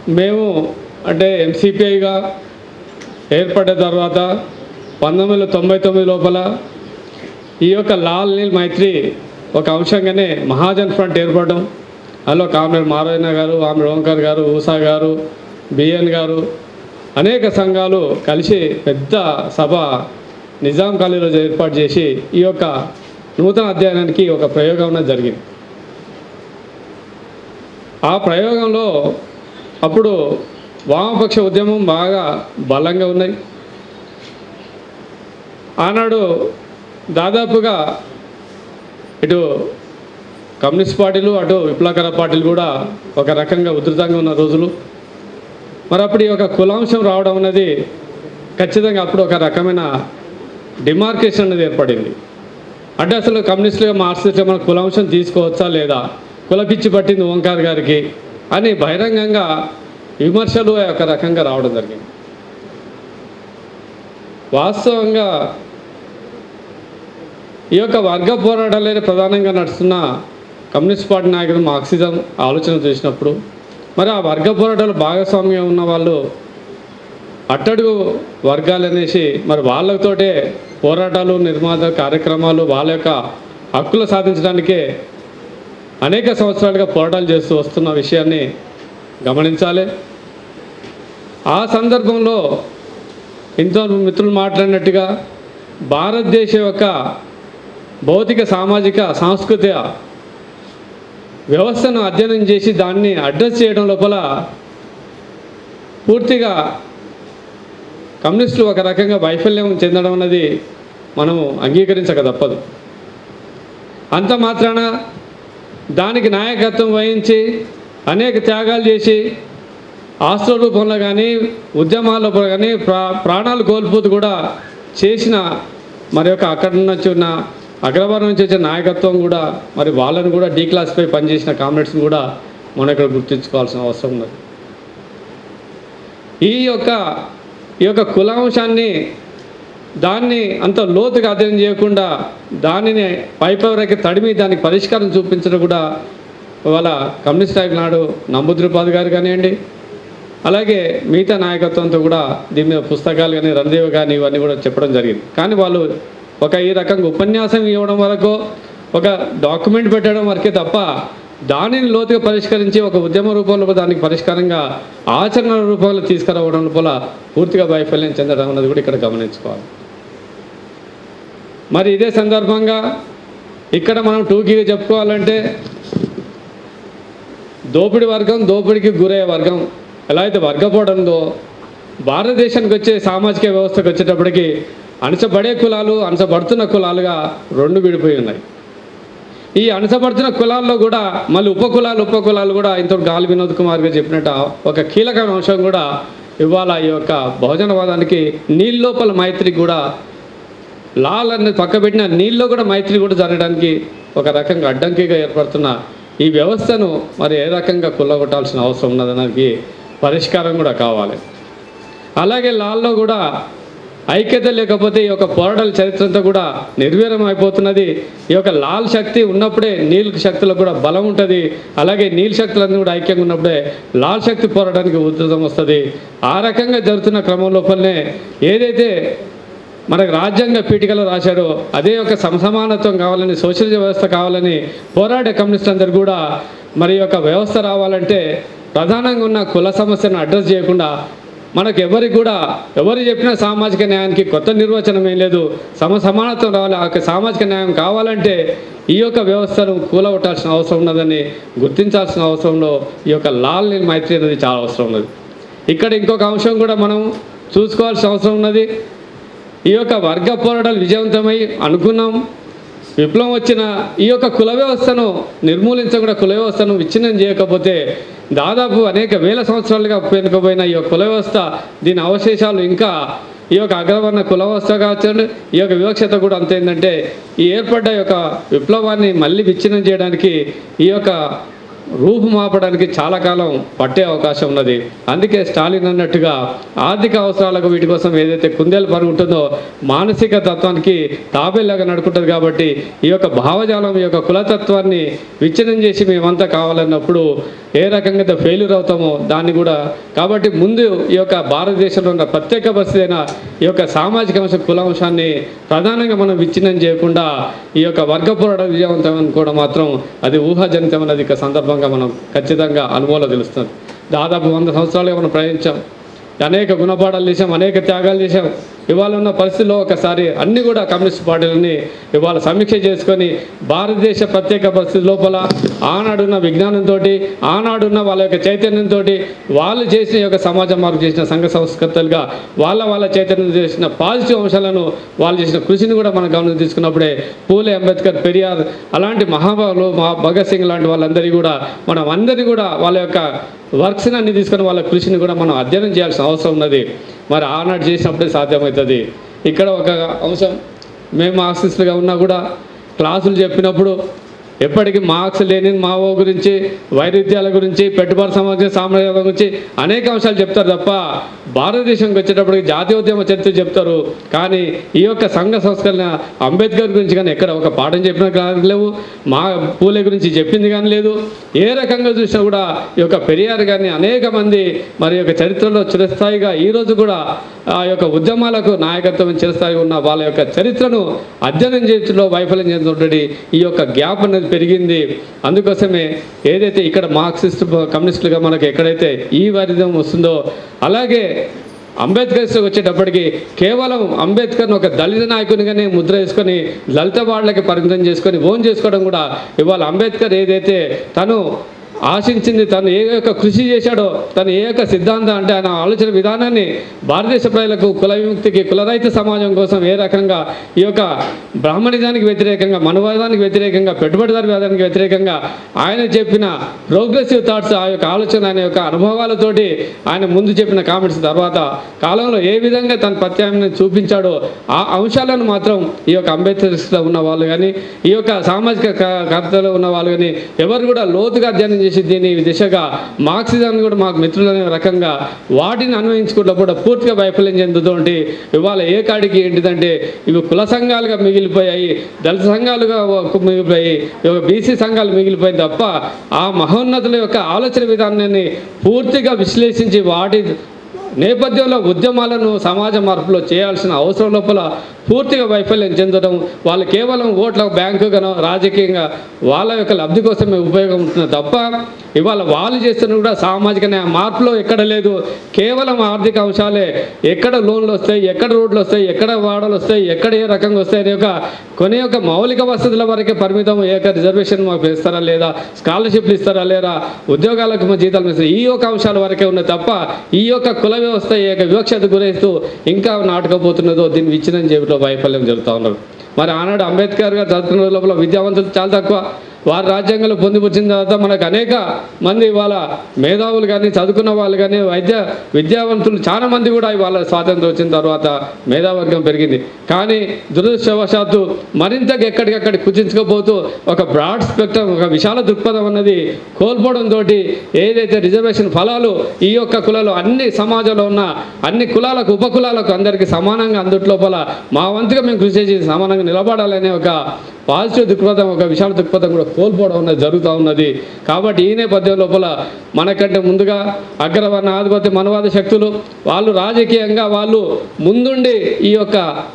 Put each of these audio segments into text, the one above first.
మేము అంటే ఎంసీపీఐగా ఏర్పడ్డ తర్వాత పంతొమ్మిది వందల తొంభై తొమ్మిది లోపల ఈ యొక్క లాల్ నీల్ మైత్రి ఒక అంశంగానే మహాజన్ ఫ్రంట్ ఏర్పడడం అందులో కామ్రేడ్ మారయ్య గారు ఆమె ఓంకర్ గారు ఊషా గారు బిఎన్ గారు అనేక సంఘాలు కలిసి పెద్ద సభ నిజాం కాలేజీలో ఏర్పాటు చేసి ఈ యొక్క నూతన అధ్యయనానికి ఒక ప్రయోగం అనేది జరిగింది ఆ ప్రయోగంలో అప్పుడు వామపక్ష ఉద్యమం బాగా బలంగా ఉన్నాయి ఆనాడు దాదాపుగా ఇటు కమ్యూనిస్ట్ పార్టీలు అటు విప్లవకర పార్టీలు కూడా ఒక రకంగా ఉధృతంగా ఉన్న రోజులు మరి అప్పుడు ఈ యొక్క కులాంశం రావడం అనేది ఖచ్చితంగా అప్పుడు ఒక రకమైన డిమార్కేషన్ అనేది ఏర్పడింది అంటే అసలు కమ్యూనిస్టులుగా మార్క్సిస్టులుగా మన కులాంశం తీసుకోవచ్చా లేదా కులపిచ్చి పట్టింది ఓంకార్ గారికి అని బహిరంగంగా విమర్శలు ఒక రకంగా రావడం జరిగింది వాస్తవంగా ఈ యొక్క వర్గ పోరాటాలే ప్రధానంగా నడుస్తున్న కమ్యూనిస్ట్ పార్టీ నాయకులు మార్క్సిజం ఆలోచన చేసినప్పుడు మరి ఆ వర్గ పోరాటాలు భాగస్వామ్యం ఉన్న వాళ్ళు అట్టడుగు వర్గాలు అనేసి మరి వాళ్ళతోటే పోరాటాలు నిర్మాణ కార్యక్రమాలు వాళ్ళ యొక్క హక్కులు సాధించడానికే అనేక సంవత్సరాలుగా పోరాటాలు చేస్తూ వస్తున్న విషయాన్ని గమనించాలి ఆ సందర్భంలో ఇంతో మిత్రులు మాట్లాడినట్టుగా భారతదేశం యొక్క భౌతిక సామాజిక సాంస్కృతిక వ్యవస్థను అధ్యయనం చేసి దాన్ని అడ్రస్ చేయడం లోపల పూర్తిగా కమ్యూనిస్టులు ఒక రకంగా వైఫల్యం చెందడం అన్నది మనము అంగీకరించక తప్పదు అంత మాత్రాన దానికి నాయకత్వం వహించి అనేక త్యాగాలు చేసి ఆస్తుల రూపంలో కానీ ఉద్యమాల రూపంలో కానీ ప్రా ప్రాణాలు కోల్పోతూ కూడా చేసిన మరి యొక్క అక్కడ నుంచి ఉన్న అగ్రవారం నుంచి వచ్చిన నాయకత్వం కూడా మరి వాళ్ళని కూడా డీ క్లాస్పై పనిచేసిన కామ్రేడ్స్ని కూడా మనం ఇక్కడ గుర్తుంచుకోవాల్సిన అవసరం ఉన్నది ఈ యొక్క ఈ యొక్క కులాంశాన్ని దాన్ని అంత లోతుగా అధ్యయనం చేయకుండా దానిని పైపవరకి తడిమి దానికి పరిష్కారం చూపించడం కూడా వాళ్ళ కమ్యూనిస్ట్ నాయకులు నాడు నంబుద్రిపాద్ గారు కానివ్వండి అలాగే మిగతా నాయకత్వంతో కూడా దీని మీద పుస్తకాలు కానీ రందేవ్ కానీ ఇవన్నీ కూడా చెప్పడం జరిగింది కానీ వాళ్ళు ఒక ఈ రకంగా ఉపన్యాసం ఇవ్వడం వరకు ఒక డాక్యుమెంట్ పెట్టడం వరకే తప్ప దానిని లోతుగా పరిష్కరించి ఒక ఉద్యమ రూపంలో దానికి పరిష్కారంగా ఆచరణ రూపంలో తీసుకురావడం లోపల పూర్తిగా వైఫల్యం చెందడం అన్నది కూడా ఇక్కడ గమనించుకోవాలి మరి ఇదే సందర్భంగా ఇక్కడ మనం టూకీగా చెప్పుకోవాలంటే దోపిడి వర్గం దోపిడికి గురయ్యే వర్గం ఎలా అయితే వర్గపోవడంతో భారతదేశానికి వచ్చే సామాజిక వ్యవస్థకు వచ్చేటప్పటికి అణచబడే కులాలు అణచబడుతున్న కులాలుగా రెండు విడిపోయి ఉన్నాయి ఈ అణచబడుతున్న కులాల్లో కూడా మళ్ళీ ఉపకులాలు ఉపకులాలు కూడా ఇంత గాలి వినోద్ కుమార్ గారు చెప్పినట్టు ఒక కీలకమైన అంశం కూడా ఇవాళ ఈ యొక్క బహుజనవాదానికి నీళ్ళలోపల మైత్రికి కూడా లాల్ అనేది పక్క పెట్టిన నీళ్ళలో కూడా మైత్రి కూడా జరగడానికి ఒక రకంగా అడ్డంకిగా ఏర్పడుతున్న ఈ వ్యవస్థను మరి ఏ రకంగా కుల్లగొట్టాల్సిన అవసరం ఉన్నదనడానికి పరిష్కారం కూడా కావాలి అలాగే లాల్లో కూడా ఐక్యత లేకపోతే ఈ యొక్క పోరాటాల చరిత్ర అంతా కూడా నిర్వీర్యం అయిపోతున్నది ఈ యొక్క లాల్ శక్తి ఉన్నప్పుడే నీల్ శక్తులకు కూడా బలం ఉంటుంది అలాగే నీల్ శక్తులన్నీ కూడా ఐక్యంగా ఉన్నప్పుడే లాల్ శక్తి పోరాటానికి ఉధృతం వస్తుంది ఆ రకంగా జరుగుతున్న క్రమం లోపలనే ఏదైతే మనకు రాజ్యాంగ పీఠికలో రాశాడో అదే ఒక సమసమానత్వం కావాలని సోషలిజం వ్యవస్థ కావాలని పోరాడే కమ్యూనిస్ట్ అందరు కూడా మరి యొక్క వ్యవస్థ రావాలంటే ప్రధానంగా ఉన్న కుల సమస్యను అడ్రస్ చేయకుండా మనకు ఎవరికి కూడా ఎవరు చెప్పిన సామాజిక న్యాయానికి కొత్త నిర్వచనం ఏం లేదు సమ సమానత్వం రావాలి ఆ యొక్క సామాజిక న్యాయం కావాలంటే ఈ యొక్క వ్యవస్థను కూలగొట్టాల్సిన అవసరం ఉన్నదని గుర్తించాల్సిన అవసరంలో ఈ యొక్క లాల్ నీల్ మైత్రి అనేది చాలా అవసరం ఉన్నది ఇక్కడ ఇంకొక అంశం కూడా మనం చూసుకోవాల్సిన అవసరం ఉన్నది ఈ యొక్క వర్గ పోరాటాలు విజయవంతమై అనుకున్నాం విప్లవం వచ్చిన ఈ యొక్క కుల వ్యవస్థను నిర్మూలించకుండా కుల వ్యవస్థను విచ్ఛిన్నం చేయకపోతే దాదాపు అనేక వేల సంవత్సరాలుగా పెనుకపోయిన ఈ యొక్క కుల వ్యవస్థ దీని అవశేషాలు ఇంకా ఈ యొక్క అగ్రవర్ణ కుల వ్యవస్థ కావచ్చు ఈ యొక్క వివక్షత కూడా అంత ఏంటంటే ఈ ఏర్పడ్డ యొక్క విప్లవాన్ని మళ్ళీ విచ్ఛిన్నం చేయడానికి ఈ యొక్క రూపుమాపడానికి చాలా కాలం పట్టే అవకాశం ఉన్నది అందుకే స్టాలిన్ అన్నట్టుగా ఆర్థిక అవసరాలకు వీటి కోసం ఏదైతే కుందేలు పని ఉంటుందో మానసిక తత్వానికి తాబేలాగా నడుకుంటుంది కాబట్టి ఈ యొక్క భావజాలం ఈ యొక్క కులతత్వాన్ని విచ్ఛిన్నం చేసి మేమంతా కావాలన్నప్పుడు ఏ రకంగా అయితే ఫెయిల్యూర్ అవుతామో దాన్ని కూడా కాబట్టి ముందు ఈ యొక్క భారతదేశంలో ఉన్న ప్రత్యేక పరిస్థితి అయిన ఈ యొక్క సామాజిక అంశం కుల అంశాన్ని ప్రధానంగా మనం విచ్ఛిన్నం చేయకుండా ఈ యొక్క వర్గ పోరాటం విజయవంతం అనుకోవడం మాత్రం అది ఊహాజనితం అనేది ఇక సందర్భంగా మనం ఖచ్చితంగా అనుభవంలో తెలుస్తుంది దాదాపు వంద సంవత్సరాలుగా మనం ప్రయాణించాం అనేక గుణపాఠాలు చేశాం అనేక త్యాగాలు చేశాం ఇవాళ ఉన్న పరిస్థితిలో ఒకసారి అన్ని కూడా కమ్యూనిస్ట్ పార్టీలని ఇవాళ సమీక్ష చేసుకొని భారతదేశ ప్రత్యేక పరిస్థితి లోపల ఆనాడున్న విజ్ఞానంతో ఆనాడున్న వాళ్ళ యొక్క చైతన్యంతో వాళ్ళు చేసిన యొక్క సమాజ మార్పు చేసిన సంఘ సంస్కర్తలుగా వాళ్ళ వాళ్ళ చైతన్యం చేసిన పాజిటివ్ అంశాలను వాళ్ళు చేసిన కృషిని కూడా మనం గమనం తీసుకున్నప్పుడే పూలే అంబేద్కర్ పెరియార్ అలాంటి మహాబాబులు మహా భగత్ సింగ్ లాంటి వాళ్ళందరినీ కూడా మనం అందరినీ కూడా వాళ్ళ యొక్క వర్క్స్ని అన్ని తీసుకొని వాళ్ళ కృషిని కూడా మనం అధ్యయనం చేయాల్సిన అవసరం ఉన్నది మరి ఆనాడు చేసినప్పుడే సాధ్యమవుతుంది ఇక్కడ ఒక అంశం మేము మార్క్సిస్టులుగా ఉన్నా కూడా క్లాసులు చెప్పినప్పుడు ఎప్పటికీ మార్క్స్ లేని మావో గురించి వైరుధ్యాల గురించి పెట్టుబడి సమాజం సామ్రాజ్యాల గురించి అనేక అంశాలు చెప్తారు తప్ప భారతదేశంకి వచ్చేటప్పటికి జాతీయోద్యమ చరిత్ర చెప్తారు కానీ ఈ యొక్క సంఘ సంస్కరణ అంబేద్కర్ గురించి కానీ ఎక్కడ ఒక పాఠం చెప్పిన కానీ లేవు మా పూలే గురించి చెప్పింది కానీ లేదు ఏ రకంగా చూసినా కూడా ఈ యొక్క పెరియార్ కానీ అనేక మంది మరి యొక్క చరిత్రలో చిరస్థాయిగా ఈ రోజు కూడా ఆ యొక్క ఉద్యమాలకు నాయకత్వం చిరస్థాయిగా ఉన్న వాళ్ళ యొక్క చరిత్రను అధ్యయనం చేయడంలో వైఫల్యం చెందుతుంటే ఈ యొక్క గ్యాప్ అనేది పెరిగింది అందుకోసమే ఏదైతే ఇక్కడ మార్క్సిస్ట్ కమ్యూనిస్టులుగా మనకు ఎక్కడైతే ఈ వైరుధ్యం వస్తుందో అలాగే అంబేద్కర్ వచ్చేటప్పటికి కేవలం అంబేద్కర్ను ఒక దళిత నాయకునిగానే ముద్ర వేసుకొని దళిత వాళ్ళకి పరిమితం చేసుకొని ఓన్ చేసుకోవడం కూడా ఇవాళ అంబేద్కర్ ఏదైతే తను ఆశించింది తను ఏ యొక్క కృషి చేశాడో తను ఏ యొక్క సిద్ధాంతం అంటే ఆయన ఆలోచన విధానాన్ని భారతదేశ ప్రజలకు కుల విముక్తికి కులరైత సమాజం కోసం ఏ రకంగా ఈ యొక్క బ్రాహ్మణిజానికి వ్యతిరేకంగా మనవాదానికి వ్యతిరేకంగా పెట్టుబడిదారి వాదానికి వ్యతిరేకంగా ఆయన చెప్పిన ప్రోగ్రెసివ్ థాట్స్ ఆ యొక్క ఆలోచన ఆయన యొక్క అనుభవాలతోటి ఆయన ముందు చెప్పిన కామెంట్స్ తర్వాత కాలంలో ఏ విధంగా తన ప్రత్యామ్నాయం చూపించాడో ఆ అంశాలను మాత్రం ఈ యొక్క అంబేద్కర్స్లో ఉన్న వాళ్ళు కానీ ఈ యొక్క సామాజిక క- కర్తలో ఉన్న వాళ్ళు కానీ ఎవరు కూడా లోతుగా అధ్యయనం చేసి దీని దిశగా మార్క్సిజాన్ని కూడా మాకు మిత్రులనే రకంగా వాటిని అన్వయించుకుంటూ కూడా పూర్తిగా వైఫల్యం చెందుతుంటే ఇవాళ ఏ కాడికి ఏంటిదంటే ఇవి కుల సంఘాలుగా మిగిలిపోయాయి దళిత సంఘాలుగా ఒక మిగిలిపోయి ఈ యొక్క బీసీ సంఘాలు మిగిలిపోయింది తప్ప ఆ మహోన్నతుల యొక్క ఆలోచన విధానాన్ని పూర్తిగా విశ్లేషించి వాటి నేపథ్యంలో ఉద్యమాలను సమాజ మార్పులో చేయాల్సిన అవసరం లోపల పూర్తిగా వైఫల్యం చెందడం వాళ్ళు కేవలం ఓట్ల బ్యాంకుగానో రాజకీయంగా వాళ్ళ యొక్క లబ్ధి కోసమే ఉపయోగం ఉంటుంది తప్ప ఇవాళ వాళ్ళు చేస్తున్న కూడా సామాజిక న్యాయ మార్పులో ఎక్కడ లేదు కేవలం ఆర్థిక అంశాలే ఎక్కడ లోన్లు వస్తాయి ఎక్కడ రోడ్లు వస్తాయి ఎక్కడ వాడలు వస్తాయి ఎక్కడ ఏ రకంగా వస్తాయి అనే యొక్క కొన్ని యొక్క మౌలిక వసతుల వరకే పరిమితం ఏ యొక్క రిజర్వేషన్ మాకు ఇస్తారా లేదా స్కాలర్షిప్లు ఇస్తారా లేదా ఉద్యోగాలకు మా జీతాలు ఇస్తారా ఈ యొక్క అంశాల వరకే ఉన్నాయి తప్ప ఈ యొక్క కుల వ్యవస్థ ఈ యొక్క వివక్షత గురైస్తూ ఇంకా నాటకపోతున్నదో దీన్ని విచ్ఛిన్నం చేయడంలో వైఫల్యం జరుగుతూ ఉన్నారు మరి ఆనాడు అంబేద్కర్ గారు చదువుకున్న లోపల విద్యావంతులు చాలా తక్కువ వారి రాజ్యాంగంలో పొందుపరిచిన తర్వాత మనకు అనేక మంది ఇవాళ మేధావులు కానీ చదువుకున్న వాళ్ళు కానీ వైద్య విద్యావంతులు చాలా మంది కూడా ఇవాళ స్వాతంత్రం వచ్చిన తర్వాత మేధావర్గం పెరిగింది కానీ దురదృష్టవశాత్తు మరింతగా ఎక్కడికక్కడ కుచించుకోపోతూ ఒక బ్రాడ్ స్పెక్ట్రమ్ ఒక విశాల దృక్పథం అన్నది కోల్పోవడంతో ఏదైతే రిజర్వేషన్ ఫలాలు ఈ యొక్క కులాలు అన్ని సమాజంలో ఉన్న అన్ని కులాలకు ఉపకులాలకు అందరికీ సమానంగా అందుట్లోపల మా వంతుగా మేము కృషి చేసి సమానంగా నిలబడాలనే ఒక పాజిటివ్ దృక్పథం ఒక విశాల దృక్పథం కూడా కోల్పోవడం అనేది జరుగుతూ ఉన్నది కాబట్టి ఈ నేపథ్యం లోపల మనకంటే ముందుగా అగ్రవర్ణ ఆధిపత్య మనవాద శక్తులు వాళ్ళు రాజకీయంగా వాళ్ళు ముందుండి ఈ యొక్క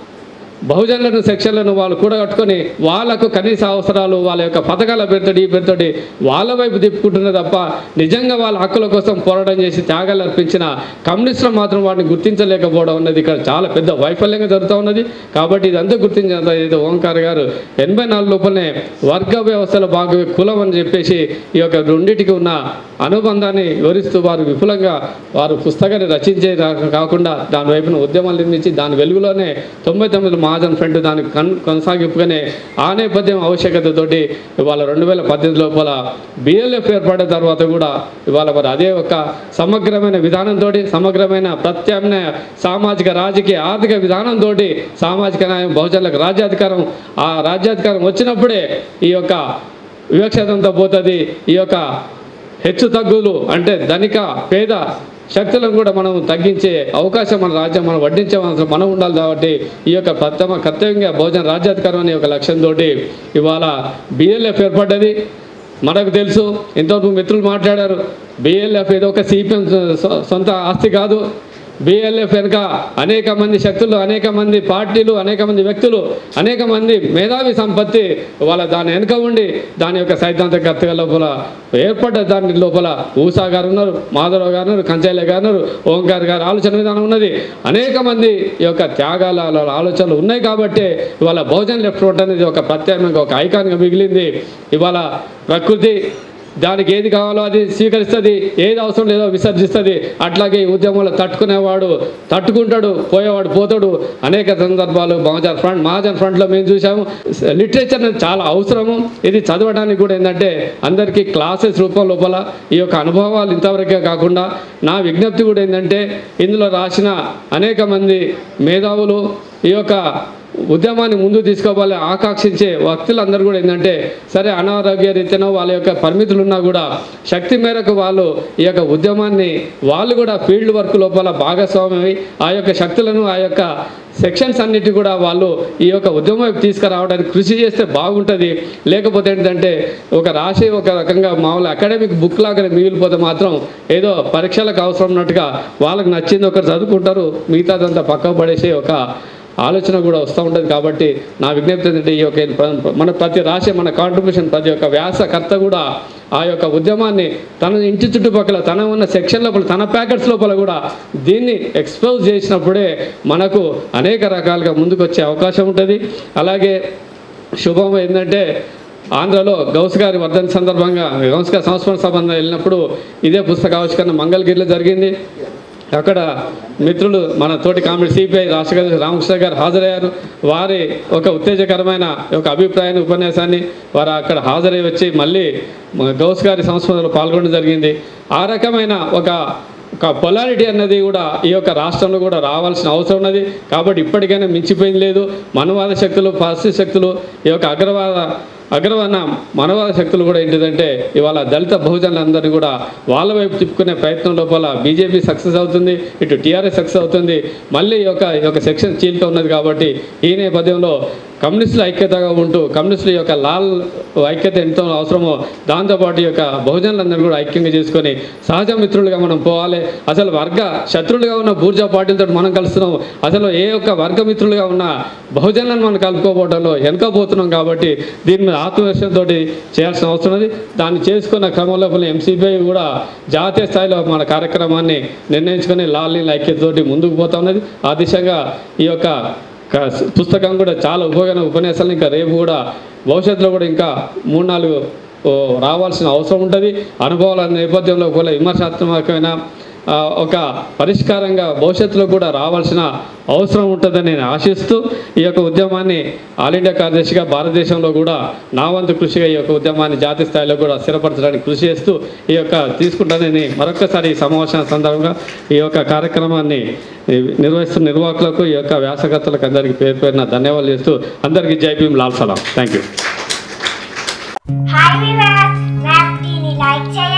బహుజనులను సెక్షన్లను వాళ్ళు కూడగట్టుకొని వాళ్ళకు కనీస అవసరాలు వాళ్ళ యొక్క పథకాల పేరుతోటి ఈ పేరుతోటి వాళ్ళ వైపు తిప్పుకుంటున్నారు తప్ప నిజంగా వాళ్ళ హక్కుల కోసం పోరాటం చేసి త్యాగాలు అర్పించిన కమ్యూనిస్టులు మాత్రం వాటిని గుర్తించలేకపోవడం అన్నది ఇక్కడ చాలా పెద్ద వైఫల్యంగా జరుగుతూ ఉన్నది కాబట్టి ఇదంతా గుర్తించిన ఏదో ఓంకార్ గారు ఎనభై నాలుగు లోపలనే వర్గ వ్యవస్థలో భాగమే కులం అని చెప్పేసి ఈ యొక్క రెండింటికి ఉన్న అనుబంధాన్ని వివరిస్తూ వారు విపులంగా వారు పుస్తకాన్ని రచించే రా- కాకుండా దాని వైపున ఉద్యమాలు నిర్మించి దాని వెలుగులోనే తొంభై తొమ్మిది మహాజన్ ఫ్రంట్ దానికి కన్ కొనసాగింపుగానే ఆ నేపథ్యం ఆవశ్యకతతోటి ఇవాళ రెండు వేల పద్దెనిమిది లోపల బిఎల్ఎఫ్ ఏర్పడిన తర్వాత కూడా ఇవాళ మరి అదే ఒక సమగ్రమైన విధానంతో సమగ్రమైన ప్రత్యామ్నాయ సామాజిక రాజకీయ ఆర్థిక విధానంతో సామాజిక న్యాయం బహుజనులకు రాజ్యాధికారం ఆ రాజ్యాధికారం వచ్చినప్పుడే ఈ యొక్క వివక్షతంతో పోతుంది ఈ యొక్క హెచ్చు తగ్గులు అంటే ధనిక పేద శక్తులను కూడా మనం తగ్గించే అవకాశం మన రాజ్యం మనం వడ్డించే అవసరం మనం ఉండాలి కాబట్టి ఈ యొక్క ప్రథమ కర్తవ్యంగా భోజన రాజ్యాధికారం అనే ఒక లక్ష్యంతో ఇవాళ బిఎల్ఎఫ్ ఏర్పడ్డది మనకు తెలుసు ఇంతవరకు మిత్రులు మాట్లాడారు బిఎల్ఎఫ్ ఏదో ఒక సిపిఎం సొంత ఆస్తి కాదు బిఎల్ఎఫ్ వెనుక అనేక మంది శక్తులు అనేక మంది పార్టీలు అనేక మంది వ్యక్తులు అనేక మంది మేధావి సంపత్తి వాళ్ళ దాని వెనుక ఉండి దాని యొక్క సైద్ధాంతికర్తగా లోపల ఏర్పడ్డ దాని లోపల ఊషా గారు ఉన్నారు మాధవరావు గారు ఉన్నారు కంచయ్య గారు ఉన్నారు ఓంకార్ గారు ఆలోచన విధానం ఉన్నది అనేక మంది ఈ యొక్క త్యాగాల వాళ్ళ ఆలోచనలు ఉన్నాయి కాబట్టి ఇవాళ బహుజన్ లెఫ్ట్ ఫ్రంట్ అనేది ఒక ప్రత్యేకంగా ఒక ఐకాన్గా మిగిలింది ఇవాళ ప్రకృతి దానికి ఏది కావాలో అది స్వీకరిస్తుంది ఏది అవసరం లేదో విసర్జిస్తుంది అట్లాగే ఈ ఉద్యమంలో తట్టుకునేవాడు తట్టుకుంటాడు పోయేవాడు పోతాడు అనేక సందర్భాలు మహాజన్ ఫ్రంట్ మహాజన్ ఫ్రంట్లో మేము చూసాము లిటరేచర్ అనేది చాలా అవసరము ఇది చదవడానికి కూడా ఏంటంటే అందరికీ క్లాసెస్ రూపం లోపల ఈ యొక్క అనుభవాలు ఇంతవరకే కాకుండా నా విజ్ఞప్తి కూడా ఏంటంటే ఇందులో రాసిన అనేక మంది మేధావులు ఈ యొక్క ఉద్యమాన్ని ముందు తీసుకోవాలి ఆకాంక్షించే వ్యక్తులందరూ కూడా ఏంటంటే సరే అనారోగ్య రీత్యానో వాళ్ళ యొక్క పరిమితులు ఉన్నా కూడా శక్తి మేరకు వాళ్ళు ఈ యొక్క ఉద్యమాన్ని వాళ్ళు కూడా ఫీల్డ్ వర్క్ లోపల భాగస్వామ్యమై ఆ యొక్క శక్తులను ఆ యొక్క సెక్షన్స్ అన్నిటి కూడా వాళ్ళు ఈ యొక్క ఉద్యమం వైపు తీసుకురావడానికి కృషి చేస్తే బాగుంటుంది లేకపోతే ఏంటంటే ఒక రాసి ఒక రకంగా మామూలు అకాడమిక్ బుక్ లాగానే మిగిలిపోతే మాత్రం ఏదో పరీక్షలకు అవసరం ఉన్నట్టుగా వాళ్ళకి నచ్చింది ఒకరు చదువుకుంటారు మిగతాదంతా పక్కకు పడేసి ఒక ఆలోచన కూడా వస్తూ ఉంటుంది కాబట్టి నా విజ్ఞప్తి ఏంటంటే ఈ యొక్క ప్ర- మన ప్రతి రాసే మన కాంట్రిబ్యూషన్ ప్రతి ఒక్క వ్యాసకర్త కూడా ఆ యొక్క ఉద్యమాన్ని తన ఇంటి చుట్టుపక్కల తన ఉన్న సెక్షన్ లోపల తన ప్యాకెట్స్ లోపల కూడా దీన్ని ఎక్స్పోజ్ చేసినప్పుడే మనకు అనేక రకాలుగా ముందుకు వచ్చే అవకాశం ఉంటుంది అలాగే శుభం ఏంటంటే ఆంధ్రలో గౌస్ గారి వర్ధన సందర్భంగా గౌస్ గారి సంస్మరణ సంబంధం వెళ్ళినప్పుడు ఇదే పుస్తక ఆవిష్కరణ మంగళగిరిలో జరిగింది అక్కడ మిత్రులు మన తోటి కామెడీ సిపిఐ రాష్ట్ర కార్యదర్శి రామకృష్ణ గారు హాజరయ్యారు వారి ఒక ఉత్తేజకరమైన ఒక అభిప్రాయాన్ని ఉపన్యాసాన్ని వారు అక్కడ హాజరై వచ్చి మళ్ళీ మన గౌస్ గారి సంస్మరణలో పాల్గొనడం జరిగింది ఆ రకమైన ఒక ఒక పొలారిటీ అన్నది కూడా ఈ యొక్క రాష్ట్రంలో కూడా రావాల్సిన అవసరం ఉన్నది కాబట్టి ఇప్పటికైనా మించిపోయింది లేదు మనవాద శక్తులు పాశ్చిత్య శక్తులు ఈ యొక్క అగ్రవాద అగ్రవర్ణ మనవాద శక్తులు కూడా ఏంటిదంటే ఇవాళ దళిత బహుజనులందరినీ కూడా వాళ్ళ వైపు తిప్పుకునే ప్రయత్నం లోపల బీజేపీ సక్సెస్ అవుతుంది ఇటు టీఆర్ఎస్ సక్సెస్ అవుతుంది మళ్ళీ ఈ యొక్క ఈ యొక్క సెక్షన్ చీలిక ఉన్నది కాబట్టి ఈ నేపథ్యంలో కమ్యూనిస్టుల ఐక్యతగా ఉంటూ కమ్యూనిస్టుల యొక్క లాల్ ఐక్యత ఎంతో అవసరమో దాంతోపాటు ఈ యొక్క బహుజనులందరూ కూడా ఐక్యంగా చేసుకొని సహజ మిత్రులుగా మనం పోవాలి అసలు వర్గ శత్రులుగా ఉన్న బూర్జా పార్టీలతో మనం కలుస్తున్నాం అసలు ఏ ఒక్క వర్గ మిత్రులుగా ఉన్న బహుజనులను మనం కలుపుకోపోవడంలో వెనకపోతున్నాం కాబట్టి దీని మీద ఆత్మవిశ్వాసంతో చేయాల్సిన అవసరం ఉంది దాన్ని చేసుకున్న క్రమంలో ఎంసీబీఐ కూడా జాతీయ స్థాయిలో మన కార్యక్రమాన్ని నిర్ణయించుకొని లాల్ నీళ్ళ ఐక్యతతోటి ముందుకు పోతా ఉన్నది ఆ దిశగా ఈ యొక్క క- పుస్తకం కూడా చాలా ఉపయోగమైన ఉపన్యాసాలు ఇంకా రేపు కూడా భవిష్యత్తులో కూడా ఇంకా మూడు నాలుగు ఓ, రావాల్సిన అవసరం ఉంటుంది అనుభవాల నేపథ్యంలో కూడా విమర్శాత్మకమైన ఆ, ఒక పరిష్కారంగా భవిష్యత్తులో కూడా రావాల్సిన అవసరం ఉంటుందని నేను ఆశిస్తూ ఈ యొక్క ఉద్యమాన్ని ఆల్ ఇండియా కార్యదర్శిగా భారతదేశంలో కూడా నా వంతు కృషిగా ఈ యొక్క ఉద్యమాన్ని జాతీయ స్థాయిలో కూడా స్థిరపరచడానికి కృషి చేస్తూ ఈ యొక్క తీసుకుంటానని మరొకసారి ఈ సమావేశం సందర్భంగా ఈ యొక్క కార్యక్రమాన్ని ఈ నిర్వహిస్తున్న నిర్వాహకులకు ఈ యొక్క వ్యాసకర్తలకు అందరికీ పేరు పేరున ధన్యవాదాలు చేస్తూ అందరికీ జై భీమ్ లాల్ సలాం థ్యాంక్ యూ హాయ్ వివర్స్ నా దీన్ని లైక్ చేయండి